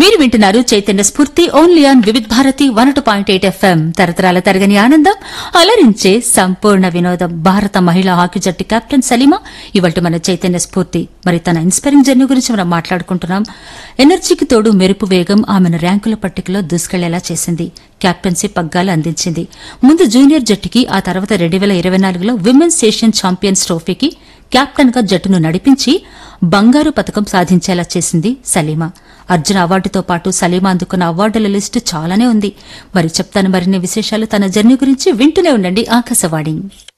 మీరు వింటున్నారు Chaitanya Spoorthi only on Vividh Bharati one two point eight FM తరతరాల తరగని ఆనందం అలరించే సంపూర్ణ వినోదం భారత మహిళా హాకీ జట్టు కెప్టెన్ సలీమా ఇవాళ మన చైతన్య స్ఫూర్తి మరి తన ఇన్స్పైరింగ్ జర్నీ గురించి మనం మాట్లాడుకుంటున్నాం ఎనర్జీకి తోడు మెరుపు వేగం ఆమెను ర్యాంకుల పట్టికలో దూసుకెళ్లేలా చేసింది కెప్టెన్సీ పగ్గాలు అందించింది ముందు జూనియర్ జట్టుకి ఆ తర్వాత రెండు వేల ఇరవై నాలుగులో విమెన్స్ ఏషియన్ ఛాంపియన్స్ ట్రోఫీకి కెప్టెన్ గా జట్టును నడిపించి బంగారు పథకం సాధించేలా చేసింది సలీమా అర్జున అవార్డుతో పాటు సలీమా అందుకున్న అవార్డుల లిస్టు చాలానే ఉంది మరి చెప్తాను మరిన్ని విశేషాలు తన జర్నీ గురించి వింటూనే ఉండండి ఆకాశవాణి